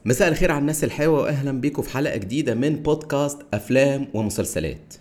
مساء الخير على الناس الحلوة واهلا بيكم في حلقة جديدة من بودكاست افلام ومسلسلات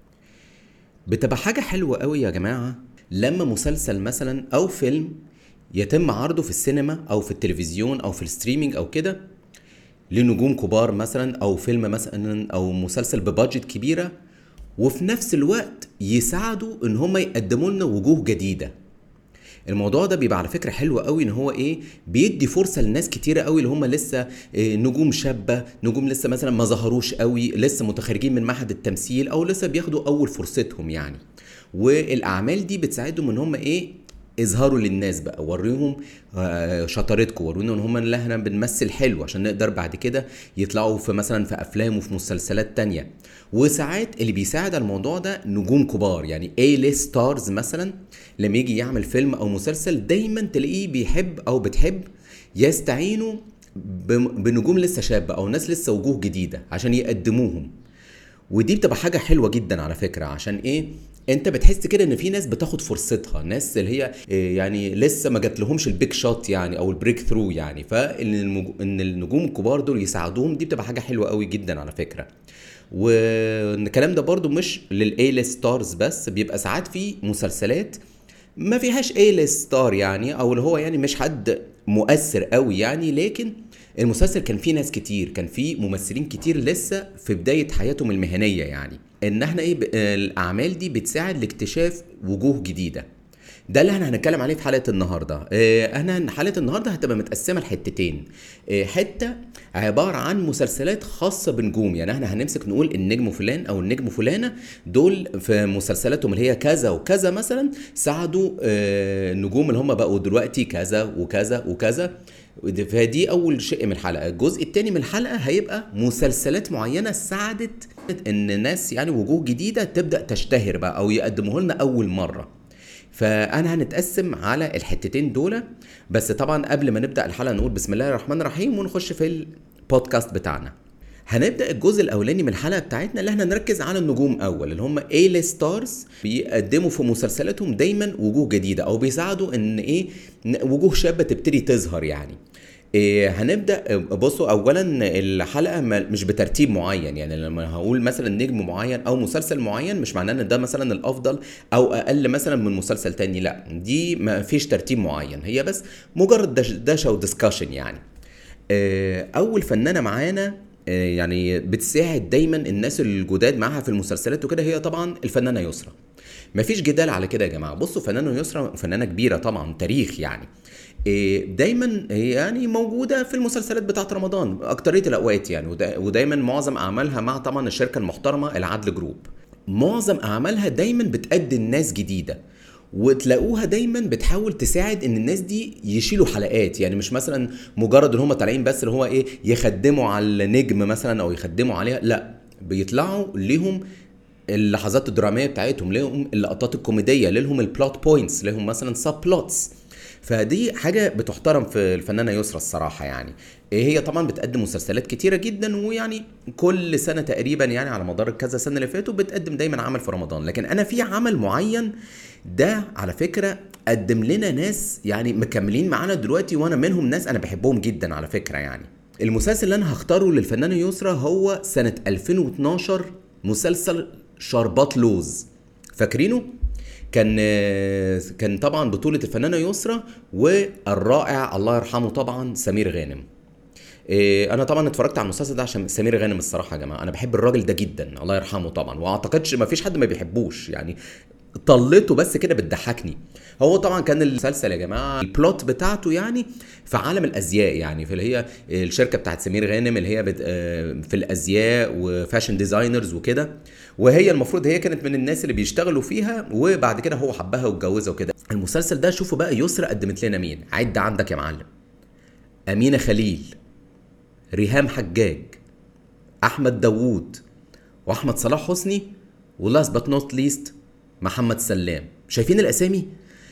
بتبقى حاجة حلوة قوي يا جماعة لما مسلسل مثلا او فيلم يتم عرضه في السينما او في التلفزيون او في الستريمينج او كده لنجوم كبار مثلا او فيلم مثلا او مسلسل ببادجت كبيرة وفي نفس الوقت يساعدوا ان هم يقدموا لنا وجوه جديده الموضوع ده بيبقى على فكره حلو قوي ان هو ايه بيدي فرصه لناس كتيره قوي اللي هم لسه إيه نجوم شابه نجوم لسه مثلا ما ظهروش قوي لسه متخرجين من معهد التمثيل او لسه بياخدوا اول فرصتهم يعني والاعمال دي بتساعدهم ان هم ايه اظهروا للناس بقى وريهم آه، شطارتكم ورينا ان هم اللي احنا بنمثل حلو عشان نقدر بعد كده يطلعوا في مثلا في افلام وفي مسلسلات تانية وساعات اللي بيساعد على الموضوع ده نجوم كبار يعني اي ليست ستارز مثلا لما يجي يعمل فيلم او مسلسل دايما تلاقيه بيحب او بتحب يستعينوا بم- بنجوم لسه شابه او ناس لسه وجوه جديده عشان يقدموهم ودي بتبقى حاجه حلوه جدا على فكره عشان ايه انت بتحس كده ان في ناس بتاخد فرصتها ناس اللي هي إيه يعني لسه ما جات لهمش البيك شوت يعني او البريك ثرو يعني فان المج- ان النجوم الكبار دول يساعدوهم دي بتبقى حاجه حلوه قوي جدا على فكره والكلام ده برضو مش للاي ستارز بس بيبقى ساعات في مسلسلات ما فيهاش اي ستار يعني او اللي هو يعني مش حد مؤثر قوي يعني لكن المسلسل كان فيه ناس كتير كان فيه ممثلين كتير لسه في بداية حياتهم المهنية يعني ان احنا ايه ب- الاعمال دي بتساعد لاكتشاف وجوه جديدة ده اللي احنا هنتكلم عليه في حلقه النهارده اه، احنا حلقه النهارده هتبقى متقسمه لحتتين اه، حته عباره عن مسلسلات خاصه بنجوم يعني احنا هنمسك نقول النجم فلان او النجم فلانه دول في مسلسلاتهم اللي هي كذا وكذا مثلا ساعدوا اه، النجوم اللي هم بقوا دلوقتي كذا وكذا وكذا فدي اول شيء من الحلقه الجزء الثاني من الحلقه هيبقى مسلسلات معينه ساعدت ان ناس يعني وجوه جديده تبدا تشتهر بقى او يقدموه لنا اول مره فانا هنتقسم على الحتتين دول بس طبعا قبل ما نبدا الحلقه نقول بسم الله الرحمن الرحيم ونخش في البودكاست بتاعنا هنبدا الجزء الاولاني من الحلقه بتاعتنا اللي احنا نركز على النجوم اول اللي هم اي ستارز بيقدموا في مسلسلاتهم دايما وجوه جديده او بيساعدوا ان ايه ن- وجوه شابه تبتدي تظهر يعني إيه هنبدا بصوا اولا الحلقه ما- مش بترتيب معين يعني لما هقول مثلا نجم معين او مسلسل معين مش معناه ان ده مثلا الافضل او اقل مثلا من مسلسل تاني لا دي ما فيش ترتيب معين هي بس مجرد دش- دشة ودسكشن يعني آه، اول فنانه معانا آه، يعني بتساعد دايما الناس الجداد معاها في المسلسلات وكده هي طبعا الفنانه يسرا مفيش جدال على كده يا جماعه بصوا فنانه يسرا فنانه كبيره طبعا تاريخ يعني آه، دايما هي يعني موجوده في المسلسلات بتاعت رمضان اكتريه الاوقات يعني ودا- ودايما معظم اعمالها مع طبعا الشركه المحترمه العدل جروب معظم اعمالها دايما بتقدم ناس جديده وتلاقوها دايما بتحاول تساعد ان الناس دي يشيلوا حلقات يعني مش مثلا مجرد ان هم طالعين بس اللي هو ايه يخدموا على النجم مثلا او يخدموا عليها لا بيطلعوا ليهم اللحظات الدراميه بتاعتهم ليهم اللقطات الكوميديه ليهم البلوت بوينتس ليهم مثلا سب بلوتس فدي حاجة بتحترم في الفنانة يسرا الصراحة يعني إيه هي طبعا بتقدم مسلسلات كتيرة جدا ويعني كل سنة تقريبا يعني على مدار كذا سنة اللي فاتوا بتقدم دايما عمل في رمضان لكن أنا في عمل معين ده على فكرة قدم لنا ناس يعني مكملين معانا دلوقتي وأنا منهم ناس أنا بحبهم جدا على فكرة يعني المسلسل اللي أنا هختاره للفنانة يسرا هو سنة 2012 مسلسل شربات لوز فاكرينه؟ كان كان طبعا بطولة الفنانة يسرا والرائع الله يرحمه طبعا سمير غانم إيه، انا طبعا اتفرجت على المسلسل ده عشان سمير غانم الصراحه يا جماعه انا بحب الراجل ده جدا الله يرحمه طبعا واعتقدش ما فيش حد ما بيحبوش يعني طلته بس كده بتضحكني هو طبعا كان المسلسل يا جماعه البلوت بتاعته يعني في عالم الازياء يعني في اللي هي الشركه بتاعت سمير غانم اللي هي بت آه، في الازياء وفاشن ديزاينرز وكده وهي المفروض هي كانت من الناس اللي بيشتغلوا فيها وبعد كده هو حبها واتجوزها وكده المسلسل ده شوفوا بقى يسرا قدمت لنا مين عد عندك يا معلم امينه خليل ريهام حجاج احمد داوود واحمد صلاح حسني ولاست بات نوت ليست محمد سلام شايفين الاسامي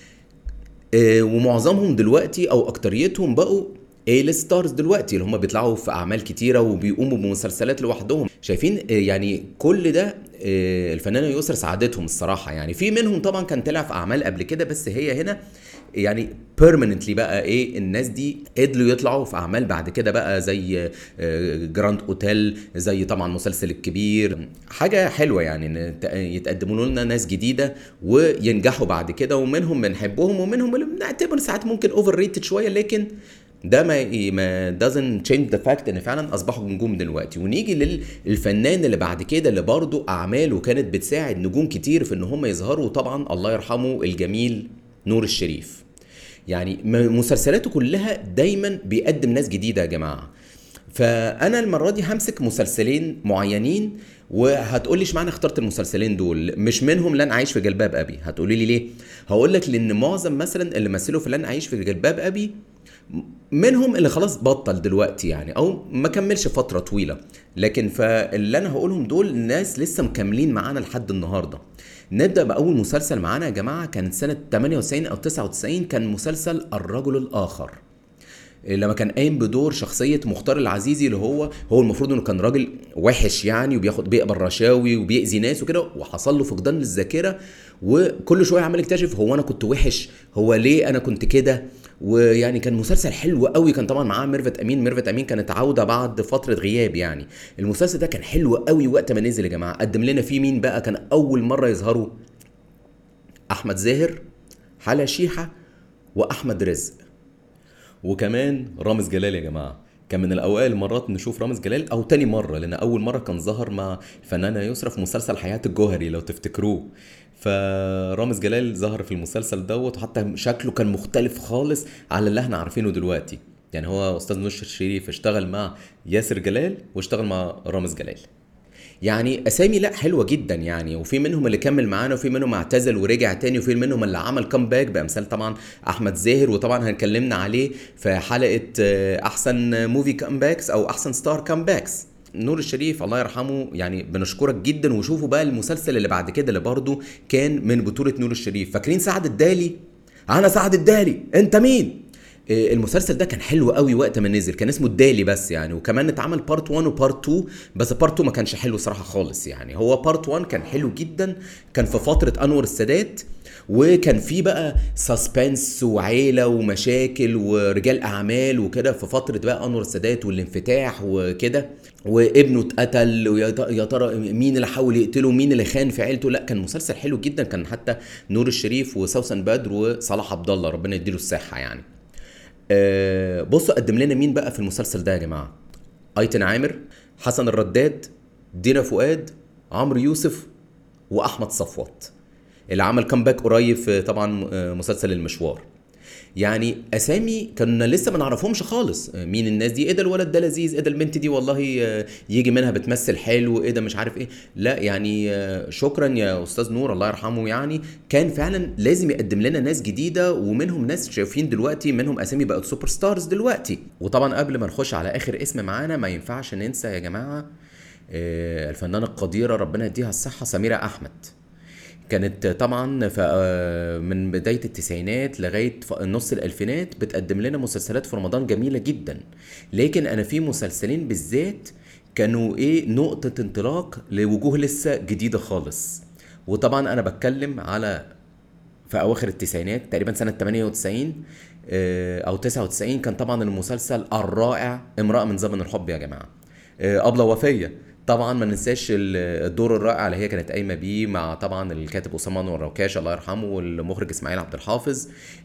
آه، ومعظمهم دلوقتي او اكتريتهم بقوا اي ستارز دلوقتي اللي هم بيطلعوا في اعمال كتيره وبيقوموا بمسلسلات لوحدهم شايفين آه، يعني كل ده آه، الفنانه يسرا ساعدتهم الصراحه يعني في منهم طبعا كان طلع في اعمال قبل كده بس هي هنا يعني بيرمننتلي بقى ايه الناس دي قدروا يطلعوا في اعمال بعد كده بقى زي جراند اوتيل زي طبعا مسلسل الكبير حاجه حلوه يعني ان يتقدموا لنا ناس جديده وينجحوا بعد كده ومنهم بنحبهم ومنهم اللي بنعتبر ساعات ممكن اوفر ريتد شويه لكن ده ما ما doesn't change the fact ان فعلا اصبحوا نجوم دلوقتي ونيجي للفنان اللي بعد كده اللي برضه اعماله كانت بتساعد نجوم كتير في ان هم يظهروا طبعا الله يرحمه الجميل نور الشريف يعني مسلسلاته كلها دايما بيقدم ناس جديده يا جماعه فانا المره دي همسك مسلسلين معينين وهتقولي اشمعنى اخترت المسلسلين دول مش منهم لن اعيش في جلباب ابي هتقولي لي ليه هقول لك لان معظم مثلا اللي مثلوا في لن اعيش في جلباب ابي منهم اللي خلاص بطل دلوقتي يعني او ما كملش فتره طويله لكن فاللي انا هقولهم دول ناس لسه مكملين معانا لحد النهارده نبدا باول مسلسل معانا يا جماعه كانت سنه 98 او 99 كان مسلسل الرجل الاخر لما كان قايم بدور شخصيه مختار العزيزي اللي هو هو المفروض انه كان راجل وحش يعني وبياخد بيقبل رشاوي وبيأذي ناس وكده وحصل له فقدان للذاكره وكل شويه عمال يكتشف هو انا كنت وحش هو ليه انا كنت كده ويعني كان مسلسل حلو قوي كان طبعا معاه ميرفت امين ميرفت امين كانت عوده بعد فتره غياب يعني المسلسل ده كان حلو قوي وقت ما نزل يا جماعه قدم لنا فيه مين بقى كان اول مره يظهروا احمد زاهر حلا شيحه واحمد رزق وكمان رامز جلال يا جماعه كان من الاوائل مرات نشوف رامز جلال او تاني مره لان اول مره كان ظهر مع الفنانه يسرا في مسلسل حياه الجوهري لو تفتكروه فرامز جلال ظهر في المسلسل دوت وحتى شكله كان مختلف خالص على اللي احنا عارفينه دلوقتي يعني هو استاذ نشر الشريف اشتغل مع ياسر جلال واشتغل مع رامز جلال يعني اسامي لا حلوه جدا يعني وفي منهم اللي كمل معانا وفي منهم اعتزل ورجع تاني وفي منهم اللي عمل كامباك بامثال طبعا احمد زاهر وطبعا هنكلمنا عليه في حلقه احسن موفي كامباكس او احسن ستار كامباكس نور الشريف الله يرحمه يعني بنشكرك جدا وشوفوا بقى المسلسل اللي بعد كده اللي برضه كان من بطوله نور الشريف فاكرين سعد الدالي انا سعد الدالي انت مين المسلسل ده كان حلو قوي وقت ما نزل كان اسمه الدالي بس يعني وكمان اتعمل بارت 1 وبارت 2 بس بارت 2 ما كانش حلو صراحه خالص يعني هو بارت 1 كان حلو جدا كان في فتره انور السادات وكان في بقى سسبنس وعيله ومشاكل ورجال اعمال وكده في فتره بقى انور السادات والانفتاح وكده وابنه اتقتل ويا ترى مين اللي حاول يقتله مين اللي خان في عيلته لا كان مسلسل حلو جدا كان حتى نور الشريف وسوسن بدر وصلاح عبد الله ربنا يديله الصحه يعني أه بصوا قدم لنا مين بقى في المسلسل ده يا جماعه ايتن عامر حسن الرداد دينا فؤاد عمرو يوسف واحمد صفوت اللي عمل كامباك قريب في طبعا مسلسل المشوار يعني اسامي كنا لسه ما نعرفهمش خالص مين الناس دي ايه ده الولد ده لذيذ ايه ده البنت دي والله يجي منها بتمثل حلو ايه ده مش عارف ايه لا يعني شكرا يا استاذ نور الله يرحمه يعني كان فعلا لازم يقدم لنا ناس جديده ومنهم ناس شايفين دلوقتي منهم اسامي بقت سوبر ستارز دلوقتي وطبعا قبل ما نخش على اخر اسم معانا ما ينفعش ننسى يا جماعه الفنانه القديره ربنا يديها الصحه سميره احمد كانت طبعا من بدايه التسعينات لغايه نص الالفينات بتقدم لنا مسلسلات في رمضان جميله جدا لكن انا في مسلسلين بالذات كانوا ايه نقطه انطلاق لوجوه لسه جديده خالص وطبعا انا بتكلم على في اواخر التسعينات تقريبا سنه 98 او 99 كان طبعا المسلسل الرائع امراه من زمن الحب يا جماعه ابله وفيه طبعا ما ننساش الدور الرائع اللي هي كانت قايمه بيه مع طبعا الكاتب اسامه انور روكاش الله يرحمه والمخرج اسماعيل عبد الحافظ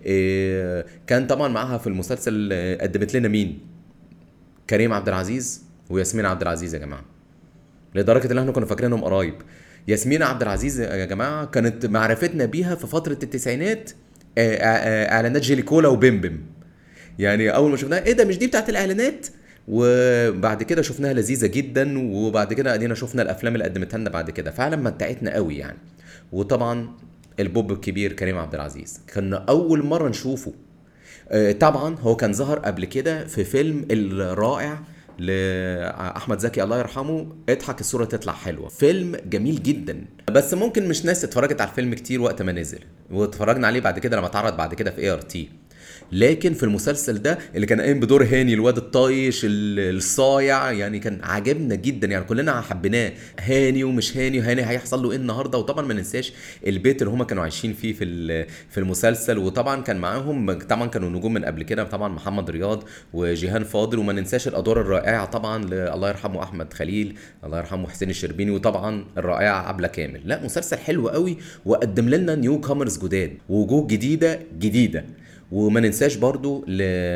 كان طبعا معاها في المسلسل قدمت لنا مين كريم عبد العزيز وياسمين عبد العزيز يا جماعه لدرجه ان احنا كنا فاكرينهم قرايب ياسمين عبد العزيز يا جماعه كانت معرفتنا بيها في فتره التسعينات اعلانات جيلي كولا وبيمبم يعني اول ما شفناها ايه ده مش دي بتاعت الاعلانات وبعد كده شفناها لذيذه جدا وبعد كده ادينا شفنا الافلام اللي قدمتها لنا بعد كده فعلا متعتنا قوي يعني وطبعا البوب الكبير كريم عبد العزيز كان اول مره نشوفه طبعا هو كان ظهر قبل كده في فيلم الرائع لاحمد زكي الله يرحمه اضحك الصوره تطلع حلوه فيلم جميل جدا بس ممكن مش ناس اتفرجت على الفيلم كتير وقت ما نزل واتفرجنا عليه بعد كده لما اتعرض بعد كده في اي ار تي لكن في المسلسل ده اللي كان قايم بدور هاني الواد الطايش ال- الصايع يعني كان عجبنا جدا يعني كلنا حبيناه هاني ومش هاني هاني هيحصل له ايه النهارده وطبعا ما ننساش البيت اللي هما كانوا عايشين فيه في ال- في المسلسل وطبعا كان معاهم طبعا كانوا نجوم من قبل كده طبعا محمد رياض وجيهان فاضل وما ننساش الادوار الرائعه طبعا ل- الله يرحمه احمد خليل الله يرحمه حسين الشربيني وطبعا الرائعه عبله كامل لا مسلسل حلو قوي وقدم لنا نيو كامرز جداد وجوه جديده جديده وما ننساش برضو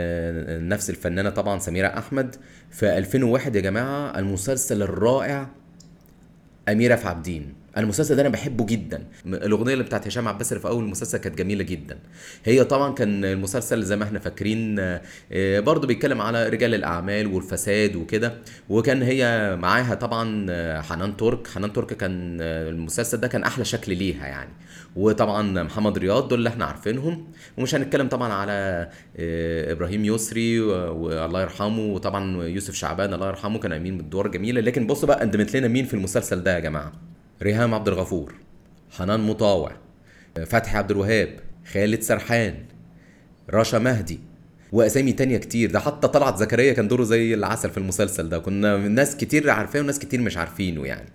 لنفس الفنانة طبعا سميرة أحمد في 2001 يا جماعة المسلسل الرائع أميرة في عابدين المسلسل ده انا بحبه جدا الاغنيه اللي بتاعت هشام عباس اللي في اول المسلسل كانت جميله جدا هي طبعا كان المسلسل زي ما احنا فاكرين آه، برضه بيتكلم على رجال الاعمال والفساد وكده وكان هي معاها طبعا آه، حنان ترك حنان ترك كان آه، المسلسل ده كان احلى شكل ليها يعني وطبعا محمد رياض دول اللي احنا عارفينهم ومش هنتكلم طبعا على آه، ابراهيم يسري و- والله يرحمه وطبعا يوسف شعبان الله يرحمه كان قايمين بالدور جميله لكن بصوا بقى قدمت لنا مين في المسلسل ده يا جماعه ريهام عبد الغفور حنان مطاوع فتحي عبد الوهاب خالد سرحان رشا مهدي واسامي تانية كتير ده حتى طلعت زكريا كان دوره زي العسل في المسلسل ده كنا ناس كتير عارفاه وناس كتير مش عارفينه يعني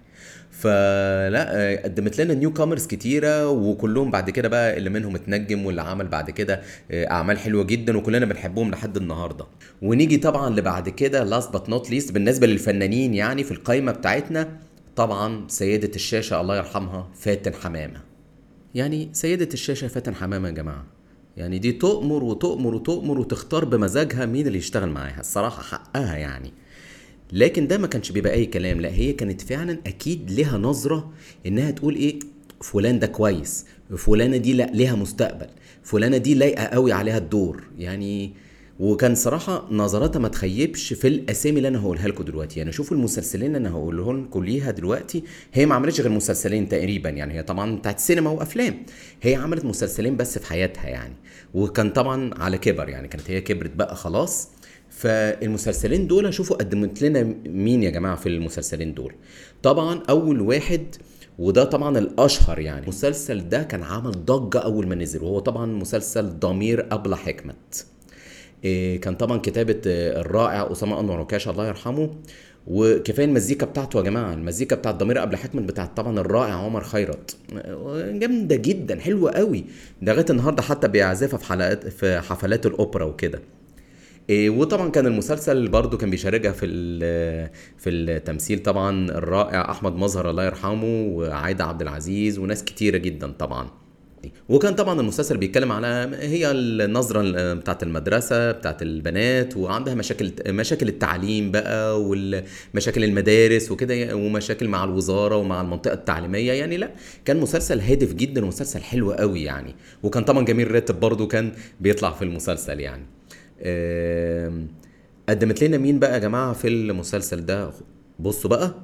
فلا آه، قدمت لنا نيو كامرز كتيره وكلهم بعد كده بقى اللي منهم اتنجم واللي عمل بعد كده آه، اعمال حلوه جدا وكلنا بنحبهم لحد النهارده ونيجي طبعا لبعد كده لاست بات نوت ليست بالنسبه للفنانين يعني في القائمه بتاعتنا طبعا سيده الشاشه الله يرحمها فاتن حمامه يعني سيدة الشاشة فاتن حمامة يا جماعة يعني دي تؤمر وتؤمر وتؤمر وتختار بمزاجها مين اللي يشتغل معاها الصراحة حقها يعني لكن ده ما كانش بيبقى اي كلام لا هي كانت فعلا اكيد لها نظرة انها تقول ايه فلان ده كويس فلانة دي لا ليها مستقبل فلانة دي لايقة قوي عليها الدور يعني وكان صراحة نظراتها ما تخيبش في الأسامي اللي أنا هقولها لكم دلوقتي يعني شوفوا المسلسلين اللي أنا هقوله لكم ليها دلوقتي هي ما عملتش غير مسلسلين تقريبا يعني هي طبعا بتاعت سينما وأفلام هي عملت مسلسلين بس في حياتها يعني وكان طبعا على كبر يعني كانت هي كبرت بقى خلاص فالمسلسلين دول شوفوا قدمت لنا مين يا جماعة في المسلسلين دول طبعا أول واحد وده طبعا الاشهر يعني المسلسل ده كان عمل ضجه اول ما نزل وهو طبعا مسلسل ضمير ابله حكمت إيه، كان طبعا كتابة آه، الرائع أسامة أنور عكاشة الله يرحمه وكفايه المزيكا بتاعته يا جماعه المزيكا بتاعت ضمير قبل حكمت بتاعت طبعا الرائع عمر خيرت آه، جامده جدا حلوه قوي ده لغايه النهارده حتى بيعزفها في حلقات في حفلات الاوبرا وكده إيه، وطبعا كان المسلسل برضو كان بيشاركها في ال- في التمثيل طبعا الرائع احمد مظهر الله يرحمه وعايده عبد العزيز وناس كتيره جدا طبعا وكان طبعا المسلسل بيتكلم على هي النظره بتاعت المدرسه بتاعت البنات وعندها مشاكل مشاكل التعليم بقى والمشاكل المدارس وكده ومشاكل مع الوزاره ومع المنطقه التعليميه يعني لا كان مسلسل هادف جدا ومسلسل حلو قوي يعني وكان طبعا جميل راتب برضو كان بيطلع في المسلسل يعني آم، قدمت لنا مين بقى يا جماعه في المسلسل ده بصوا بقى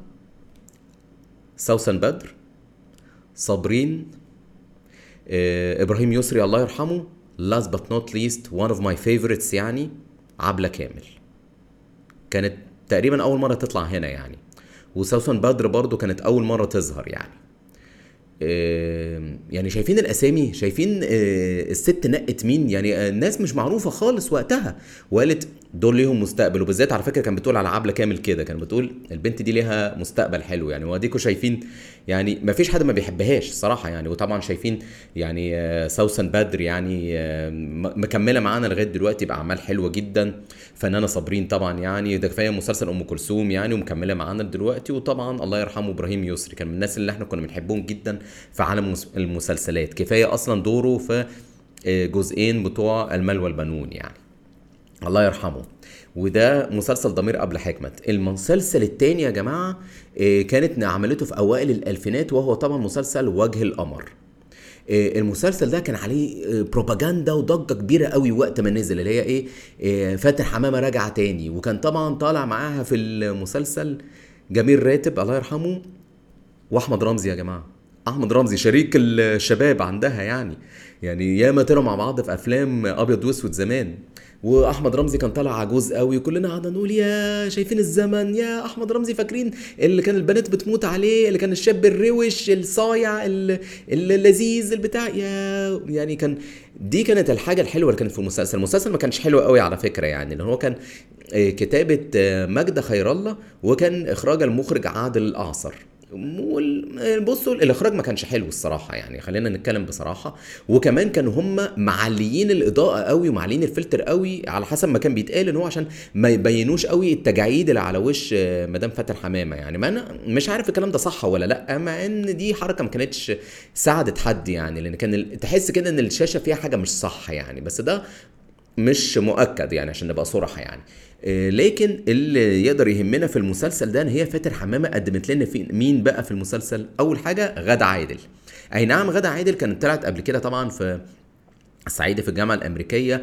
سوسن بدر صابرين آه، ابراهيم يسري الله يرحمه last but not least one of my favorites يعني عبلة كامل كانت تقريبا اول مره تطلع هنا يعني وسوسن بدر برضو كانت اول مره تظهر يعني آه، يعني شايفين الاسامي شايفين آه، الست نقت مين يعني آه، الناس مش معروفه خالص وقتها وقالت دول ليهم مستقبل وبالذات على فكره كان بتقول على عبله كامل كده كان بتقول البنت دي ليها مستقبل حلو يعني واديكوا شايفين يعني ما فيش حد ما بيحبهاش صراحه يعني وطبعا شايفين يعني آه، سوسن بدر يعني آه، م- مكمله معانا لغايه دلوقتي باعمال حلوه جدا فنانه صابرين طبعا يعني ده كفايه مسلسل ام كلثوم يعني ومكمله معانا دلوقتي وطبعا الله يرحمه ابراهيم يسري كان من الناس اللي احنا كنا بنحبهم جدا في عالم المس- المسلسلات كفايه اصلا دوره في آه، جزئين بتوع المال والبنون يعني الله يرحمه وده مسلسل ضمير قبل حكمت المسلسل التاني يا جماعة آه، كانت عملته في أوائل الألفينات وهو طبعا مسلسل وجه القمر آه، المسلسل ده كان عليه آه، بروباجندا وضجة كبيرة قوي وقت ما نزل اللي هي ايه آه، فاتن حمامة راجعة تاني وكان طبعا طالع معاها في المسلسل جميل راتب الله يرحمه واحمد رمزي يا جماعه احمد رمزي شريك الشباب عندها يعني يعني ياما طلعوا مع بعض في افلام ابيض واسود زمان واحمد رمزي كان طالع عجوز قوي وكلنا قعدنا نقول يا شايفين الزمن يا احمد رمزي فاكرين اللي كان البنات بتموت عليه اللي كان الشاب الروش الصايع ال- اللذيذ البتاع يا يعني كان دي كانت الحاجه الحلوه اللي كانت في المسلسل المسلسل ما كانش حلو قوي على فكره يعني لان هو كان آه، كتابه آه، ماجده خير الله وكان اخراج المخرج عادل الاعصر وال- بصوا الاخراج ما كانش حلو الصراحه يعني خلينا نتكلم بصراحه وكمان كانوا هم معليين الاضاءه قوي ومعليين الفلتر قوي على حسب ما كان بيتقال ان هو عشان ما يبينوش قوي التجاعيد اللي على وش آه، مدام فاتن حمامه يعني ما انا مش عارف الكلام ده صح ولا لا مع ان دي حركه ما كانتش ساعدت حد يعني لان كان ال- تحس كده ان الشاشه فيها حاجه مش صح يعني بس ده مش مؤكد يعني عشان نبقى صراحة يعني آه، لكن اللي يقدر يهمنا في المسلسل ده ان هي فاتن حمامه قدمت لنا في مين بقى في المسلسل اول حاجه غادة عادل اي نعم غادة عادل كانت طلعت قبل كده طبعا في الصعيدي في الجامعه الامريكيه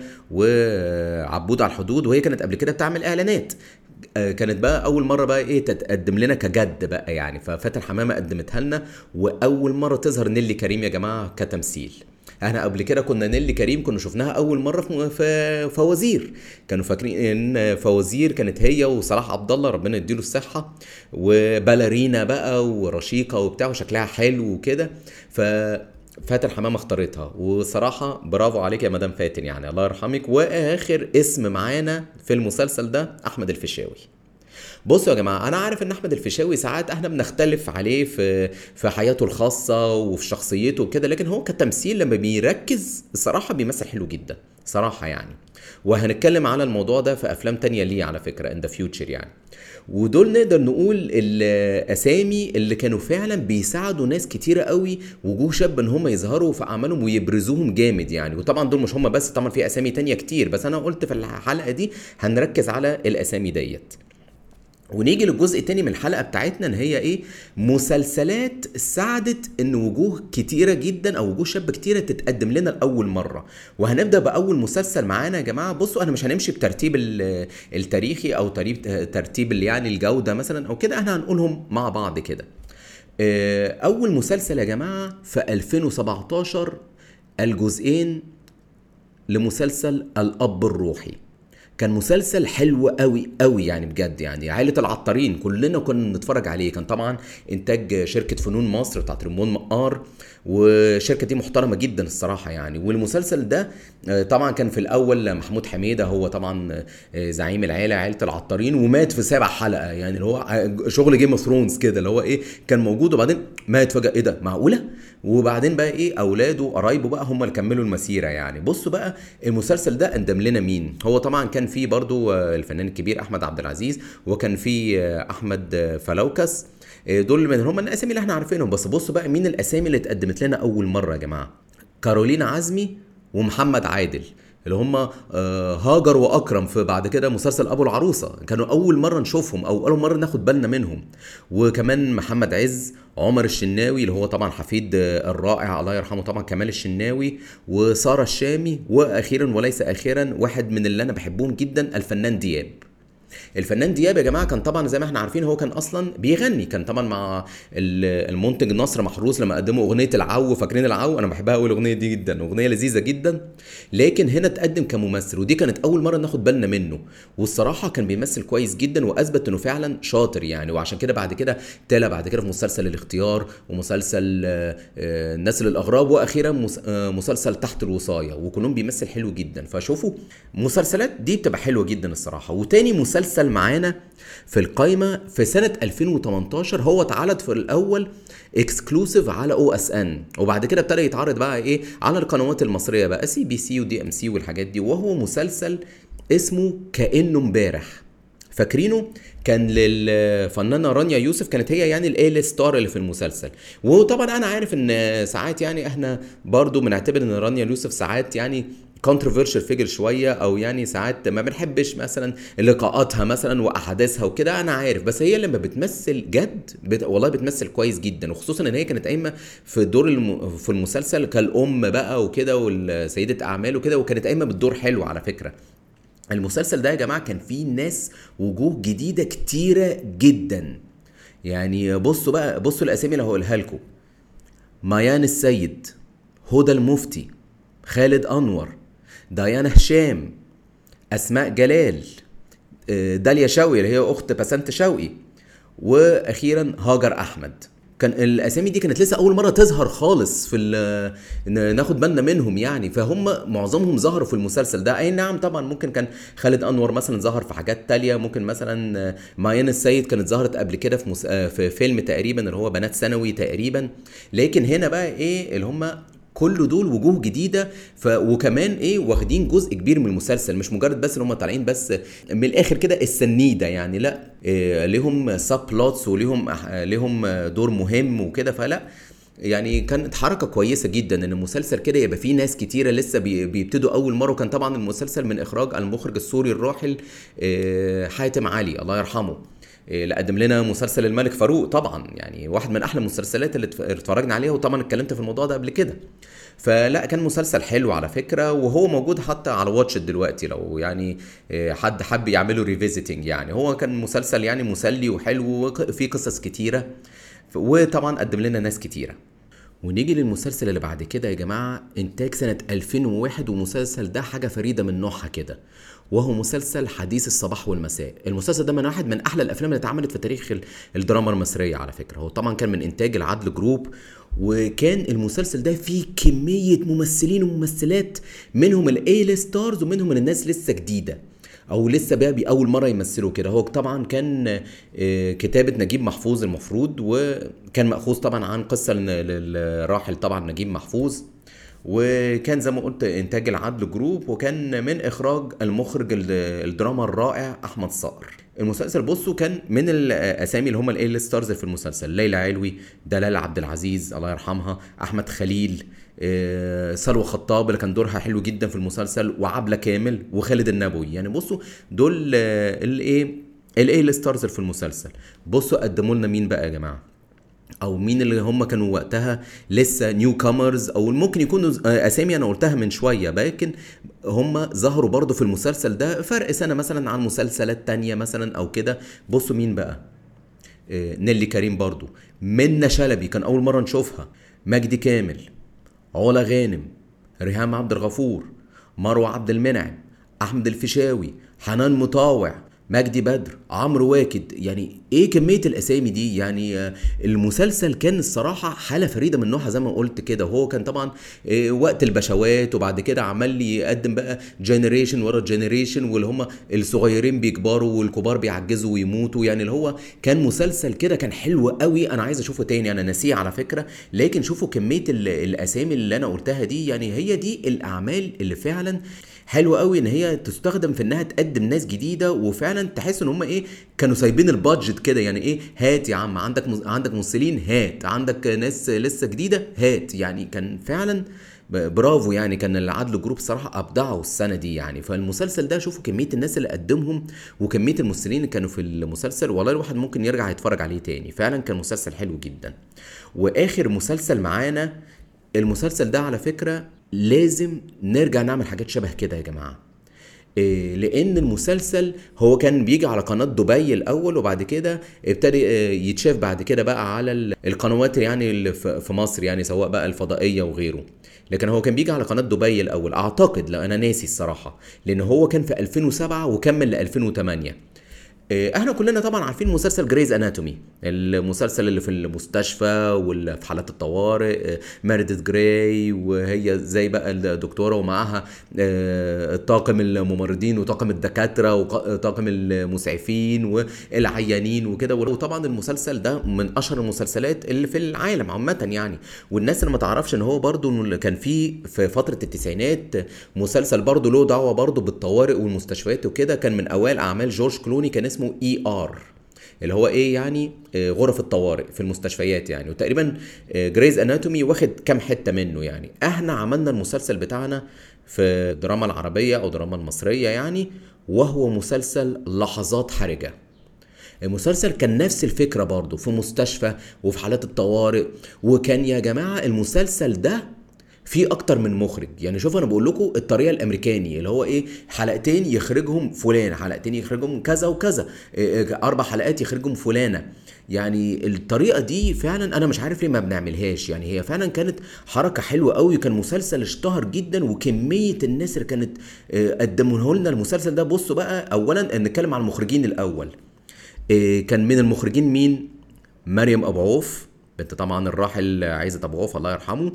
وعبود على الحدود وهي كانت قبل كده بتعمل اعلانات آه، كانت بقى اول مره بقى ايه تتقدم لنا كجد بقى يعني ففاتن حمامه قدمتها لنا واول مره تظهر نيلي كريم يا جماعه كتمثيل احنا قبل كده كنا نيلي كريم كنا شفناها اول مره في في فوازير كانوا فاكرين ان فوازير كانت هي وصلاح عبد الله ربنا يديله الصحه وباليرينا بقى ورشيقه وبتاع وشكلها حلو وكده ف فاتن حمامه اختارتها وصراحه برافو عليك يا مدام فاتن يعني الله يرحمك واخر اسم معانا في المسلسل ده احمد الفيشاوي بصوا يا جماعه انا عارف ان احمد الفيشاوي ساعات احنا بنختلف عليه في في حياته الخاصه وفي شخصيته وكده لكن هو كتمثيل لما بيركز الصراحه بيمثل حلو جدا صراحه يعني وهنتكلم على الموضوع ده في افلام تانية ليه على فكره ان ذا فيوتشر يعني ودول نقدر نقول الاسامي اللي كانوا فعلا بيساعدوا ناس كتيره قوي وجوه شاب ان هم يظهروا في اعمالهم ويبرزوهم جامد يعني وطبعا دول مش هم بس طبعا في اسامي تانية كتير بس انا قلت في الحلقه دي هنركز على الاسامي ديت ونيجي للجزء التاني من الحلقه بتاعتنا ان هي ايه مسلسلات ساعدت ان وجوه كتيره جدا او وجوه شاب كتيره تتقدم لنا لاول مره وهنبدا باول مسلسل معانا يا جماعه بصوا انا مش هنمشي بترتيب ال- التاريخي او ترتيب ترتيب اللي يعني الجوده مثلا او كده احنا هنقولهم مع بعض كده آه، اول مسلسل يا جماعه في 2017 الجزئين لمسلسل الاب الروحي كان مسلسل حلو قوي قوي يعني بجد يعني عائلة العطارين كلنا كنا بنتفرج عليه كان طبعا انتاج شركة فنون مصر بتاعت ريمون مقار والشركة دي محترمة جدا الصراحة يعني والمسلسل ده آه، طبعا كان في الاول محمود حميدة هو طبعا آه، زعيم العيلة عائلة العطارين ومات في سابع حلقة يعني اللي هو ع- شغل جيم اوف ثرونز كده اللي هو ايه كان موجود وبعدين مات فجأة ايه ده معقولة وبعدين بقى ايه اولاده وقرايبه بقى هم اللي كملوا المسيره يعني بصوا بقى المسلسل ده قدم لنا مين هو طبعا كان فيه برضو آه، الفنان الكبير احمد عبد العزيز وكان فيه آه، احمد آه، فلوكس آه، دول من هم الاسامي اللي احنا عارفينهم بس بصوا بقى مين الاسامي اللي اتقدمت لنا اول مره يا جماعه كارولينا عزمي ومحمد عادل اللي هم آه، هاجر واكرم في بعد كده مسلسل ابو العروسه كانوا اول مره نشوفهم او اول مره ناخد بالنا منهم وكمان محمد عز عمر الشناوي اللي هو طبعا حفيد آه، الرائع الله يرحمه طبعا كمال الشناوي وساره الشامي واخيرا وليس اخيرا واحد من اللي انا بحبهم جدا الفنان دياب الفنان دياب يا جماعه كان طبعا زي ما احنا عارفين هو كان اصلا بيغني كان طبعا مع ال- المنتج نصر محروس لما قدموا اغنيه العو فاكرين العو انا بحبها قوي الاغنيه دي جدا اغنيه لذيذه جدا لكن هنا اتقدم كممثل ودي كانت اول مره ناخد بالنا منه والصراحه كان بيمثل كويس جدا واثبت انه فعلا شاطر يعني وعشان كده بعد كده تلا بعد كده في مسلسل الاختيار ومسلسل آه، آه، نسل الاغراب واخيرا مس- آه، مسلسل تحت الوصايه وكلهم بيمثل حلو جدا فشوفوا مسلسلات دي بتبقى حلوه جدا الصراحه وتاني مسلسل معانا في القايمه في سنه 2018 هو اتعرض في الاول اكسكلوسيف على او اس ان وبعد كده ابتدى يتعرض بقى ايه على القنوات المصريه بقى سي بي سي ودي ام سي والحاجات دي وهو مسلسل اسمه كانه امبارح فاكرينه كان للفنانه رانيا يوسف كانت هي يعني الايه ستار اللي في المسلسل وطبعا انا عارف ان ساعات يعني احنا برضو بنعتبر ان رانيا يوسف ساعات يعني كونتروفيرشال فيجر شويه او يعني ساعات ما بنحبش مثلا لقاءاتها مثلا واحاديثها وكده انا عارف بس هي لما بتمثل جد بت... والله بتمثل كويس جدا وخصوصا ان هي كانت قايمه في دور الم... في المسلسل كالام بقى وكده والسيده اعمال وكده وكانت قايمه بالدور حلو على فكره المسلسل ده يا جماعه كان فيه ناس وجوه جديده كتيره جدا يعني بصوا بقى بصوا الاسامي اللي هقولها لكم ميان السيد هدى المفتي خالد انور ديانا هشام اسماء جلال آه، داليا شوقي اللي هي اخت بسنت شوقي واخيرا هاجر احمد كان الاسامي دي كانت لسه اول مره تظهر خالص في ال- ناخد بالنا منهم يعني فهم معظمهم ظهروا في المسلسل ده اي نعم طبعا ممكن كان خالد انور مثلا ظهر في حاجات تانية ممكن مثلا معين السيد كانت ظهرت قبل كده في مس... في فيلم تقريبا اللي هو بنات ثانوي تقريبا لكن هنا بقى ايه اللي هم كل دول وجوه جديده ف... وكمان ايه واخدين جزء كبير من المسلسل مش مجرد بس ان هم طالعين بس من الاخر كده السنيده يعني لا إيه ليهم سب بلوتس وليهم أح- ليهم دور مهم وكده فلا يعني كانت حركة كويسة جدا ان المسلسل كده يبقى فيه ناس كتيرة لسه بي- بيبتدوا اول مرة وكان طبعا المسلسل من اخراج المخرج السوري الراحل آه، حاتم علي الله يرحمه إيه، اللي قدم لنا مسلسل الملك فاروق طبعا يعني واحد من احلى المسلسلات اللي اتف- اتفرجنا عليها وطبعا اتكلمت في الموضوع ده قبل كده فلا كان مسلسل حلو على فكره وهو موجود حتى على واتش دلوقتي لو يعني إيه، حد حب يعمله ريفيزيتنج يعني هو كان مسلسل يعني مسلي وحلو وفيه قصص كتيره ف- وطبعا قدم لنا ناس كتيره ونيجي للمسلسل اللي بعد كده يا جماعة إنتاج سنة 2001 ومسلسل ده حاجة فريدة من نوعها كده وهو مسلسل حديث الصباح والمساء المسلسل ده من واحد من أحلى الأفلام اللي اتعملت في تاريخ ال- الدراما المصرية على فكرة هو طبعا كان من إنتاج العدل جروب وكان المسلسل ده فيه كمية ممثلين وممثلات منهم الاي ستارز ومنهم من الناس لسه جديدة او لسه بقى اول مره يمثلوا كده هو طبعا كان آه، كتابه نجيب محفوظ المفروض وكان ماخوذ طبعا عن قصه لن- للراحل طبعا نجيب محفوظ وكان زي ما قلت انتاج العدل جروب وكان من اخراج المخرج ال- الدراما الرائع احمد صقر المسلسل بصوا كان من الاسامي اللي هم الاي ستارز في المسلسل ليلى علوي دلال عبد العزيز الله يرحمها احمد خليل آه، سلوى خطاب اللي كان دورها حلو جدا في المسلسل وعبله كامل وخالد النبوي يعني بصوا دول آه، الايه الاي ستارز في المسلسل بصوا قدموا لنا مين بقى يا جماعه او مين اللي هم كانوا وقتها لسه نيو كامرز او ممكن يكونوا ز- آه، اسامي انا قلتها من شويه لكن هم ظهروا برضو في المسلسل ده فرق سنه مثلا عن مسلسلات تانية مثلا او كده بصوا مين بقى آه، نيلي كريم برضو منة شلبي كان اول مره نشوفها مجدي كامل علا غانم ريهام عبد الغفور مروة عبد المنعم احمد الفيشاوي حنان مطاوع مجدي بدر عمرو واكد يعني ايه كميه الاسامي دي يعني آه، المسلسل كان الصراحه حاله فريده من نوعها زي ما قلت كده وهو كان طبعا آه، وقت البشوات وبعد كده عمال يقدم بقى جنريشن ورا جنريشن واللي هم الصغيرين بيكبروا والكبار بيعجزوا ويموتوا يعني اللي هو كان مسلسل كده كان حلو قوي انا عايز اشوفه تاني انا ناسيه على فكره لكن شوفوا كميه ال- الاسامي اللي انا قلتها دي يعني هي دي الاعمال اللي فعلا حلوه قوي ان هي تستخدم في انها تقدم ناس جديده وفعلا تحس ان هم ايه كانوا سايبين البادجت كده يعني ايه هات يا عم عندك مز... عندك ممثلين هات عندك ناس لسه جديده هات يعني كان فعلا ب- برافو يعني كان العدل جروب صراحه ابدعوا السنه دي يعني فالمسلسل ده شوفوا كميه الناس اللي قدمهم وكميه الممثلين اللي كانوا في المسلسل والله الواحد ممكن يرجع يتفرج عليه تاني فعلا كان مسلسل حلو جدا واخر مسلسل معانا المسلسل ده على فكره لازم نرجع نعمل حاجات شبه كده يا جماعه إيه، لان المسلسل هو كان بيجي على قناه دبي الاول وبعد كده ابتدى آه، يتشاف بعد كده بقى على ال- القنوات يعني اللي في في مصر يعني سواء بقى الفضائيه وغيره لكن هو كان بيجي على قناه دبي الاول اعتقد لا انا ناسي الصراحه لان هو كان في 2007 وكمل ل 2008 إيه، احنا كلنا طبعا عارفين مسلسل جريز اناتومي المسلسل اللي في المستشفى واللي في حالات الطوارئ إيه، ميرديث جراي وهي زي بقى الدكتوره ومعاها آه، الطاقم الممرضين وطاقم الدكاتره وطاقم المسعفين والعيانين وكده وطبعا المسلسل ده من اشهر المسلسلات اللي في العالم عامه يعني والناس اللي ما تعرفش ان هو برضو إنه اللي كان فيه في فتره التسعينات مسلسل برضو له دعوه برضو بالطوارئ والمستشفيات وكده كان من اوائل اعمال جورج كلوني كان اسمه اي ار اللي هو ايه يعني آه، غرف الطوارئ في المستشفيات يعني وتقريبا جريز اناتومي واخد كام حته منه يعني احنا عملنا المسلسل بتاعنا في الدراما العربيه او الدراما المصريه يعني وهو مسلسل لحظات حرجه المسلسل كان نفس الفكرة برضه في مستشفى وفي حالات الطوارئ وكان يا جماعة المسلسل ده في اكتر من مخرج يعني شوف انا بقول لكم الطريقه الامريكاني اللي هو ايه حلقتين يخرجهم فلان حلقتين يخرجهم كذا وكذا إيه، إيه، اربع حلقات يخرجهم فلانه يعني الطريقه دي فعلا انا مش عارف ليه ما بنعملهاش يعني هي فعلا كانت حركه حلوه قوي كان مسلسل اشتهر جدا وكميه الناس اللي كانت آه، قدموه لنا المسلسل ده بصوا بقى اولا نتكلم على المخرجين الاول آه، كان من المخرجين مين مريم ابو عوف بنت طبعا الراحل عايزة ابو عوف الله يرحمه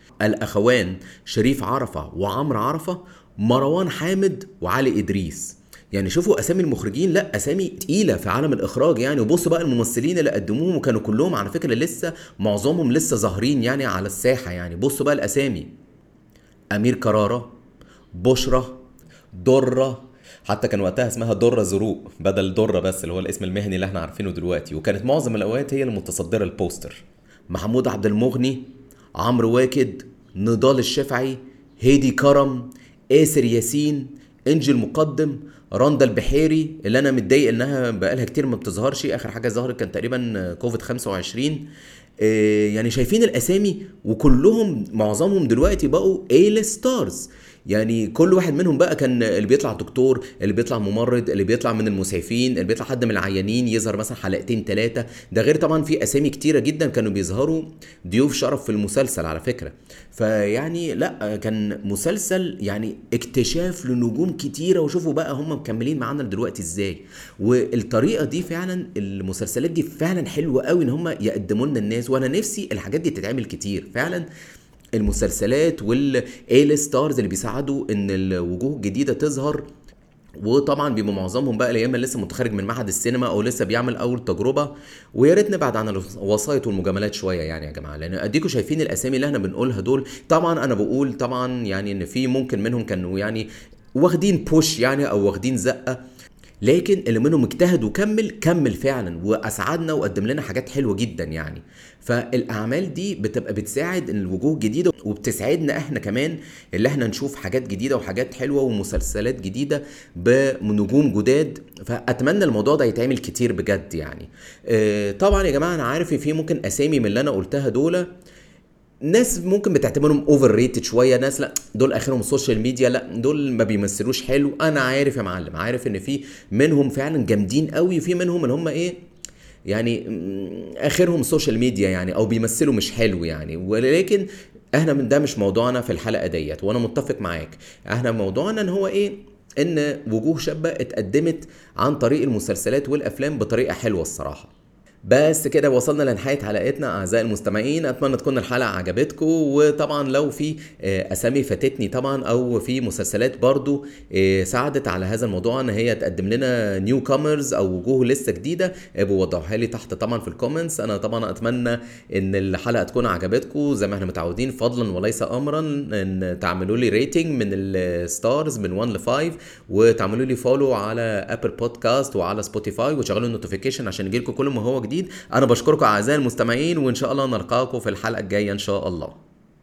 الاخوان شريف عرفه وعمرو عرفه مروان حامد وعلي ادريس يعني شوفوا اسامي المخرجين لا اسامي تقيله في عالم الاخراج يعني وبصوا بقى الممثلين اللي قدموهم وكانوا كلهم على فكره لسه معظمهم لسه ظاهرين يعني على الساحه يعني بصوا بقى الاسامي امير كراره بشرى دره حتى كان وقتها اسمها دره زروق بدل دره بس اللي هو الاسم المهني اللي احنا عارفينه دلوقتي وكانت معظم الاوقات هي المتصدره البوستر محمود عبد المغني عمرو واكد نضال الشافعي هيدي كرم آسر ياسين انجي المقدم رندا البحيري اللي انا متضايق انها بقالها كتير ما بتظهرش اخر حاجه ظهرت كان تقريبا كوفيد 25 آه، يعني شايفين الاسامي وكلهم معظمهم دلوقتي بقوا اي ستارز يعني كل واحد منهم بقى كان اللي بيطلع دكتور اللي بيطلع ممرض اللي بيطلع من المسعفين اللي بيطلع حد من العيانين يظهر مثلا حلقتين ثلاثه ده غير طبعا في اسامي كتيره جدا كانوا بيظهروا ضيوف شرف في المسلسل على فكره فيعني لا كان مسلسل يعني اكتشاف لنجوم كتيره وشوفوا بقى هم مكملين معانا دلوقتي ازاي والطريقه دي فعلا المسلسلات دي فعلا حلوه قوي ان هم يقدموا لنا الناس وانا نفسي الحاجات دي تتعمل كتير فعلا المسلسلات والاي ستارز اللي بيساعدوا ان الوجوه الجديده تظهر وطبعا بيبقوا معظمهم بقى يا اما لسه متخرج من معهد السينما او لسه بيعمل اول تجربه ويا ريت نبعد عن الوسائط والمجاملات شويه يعني يا جماعه لان اديكم شايفين الاسامي اللي احنا بنقولها دول طبعا انا بقول طبعا يعني ان في ممكن منهم كانوا يعني واخدين بوش يعني او واخدين زقه لكن اللي منهم اجتهد وكمل كمل فعلا واسعدنا وقدم لنا حاجات حلوه جدا يعني فالاعمال دي بتبقى بتساعد الوجوه الجديده وبتساعدنا احنا كمان اللي احنا نشوف حاجات جديده وحاجات حلوه ومسلسلات جديده بنجوم جداد فاتمنى الموضوع ده يتعمل كتير بجد يعني آه، طبعا يا جماعه انا عارف في ممكن اسامي من اللي انا قلتها دول ناس ممكن بتعتبرهم اوفر ريتد شويه ناس لا دول اخرهم السوشيال ميديا لا دول ما بيمثلوش حلو انا عارف يا معلم عارف ان في منهم فعلا جامدين قوي وفي منهم اللي هم ايه يعني اخرهم سوشيال ميديا يعني او بيمثلوا مش حلو يعني ولكن احنا من ده مش موضوعنا في الحلقه ديت وانا متفق معاك احنا موضوعنا ان هو ايه ان وجوه شابه اتقدمت عن طريق المسلسلات والافلام بطريقه حلوه الصراحه بس كده وصلنا لنهايه حلقتنا اعزائي المستمعين اتمنى تكون الحلقه عجبتكم وطبعا لو في آه، اسامي فاتتني طبعا او في مسلسلات برضو آه، ساعدت على هذا الموضوع ان هي تقدم لنا نيو كومرز او وجوه لسه جديده ابقوا وضعوها لي تحت طبعا في الكومنتس انا طبعا اتمنى ان الحلقه تكون عجبتكم زي ما احنا متعودين فضلا وليس امرا ان تعملوا لي ريتنج من الستارز من 1 ل 5 وتعملوا لي فولو على ابل بودكاست وعلى سبوتيفاي وتشغلوا النوتيفيكيشن عشان يجيلكم كل ما هو جديد انا بشكركم اعزائي المستمعين وان شاء الله نلقاكم في الحلقه الجايه ان شاء الله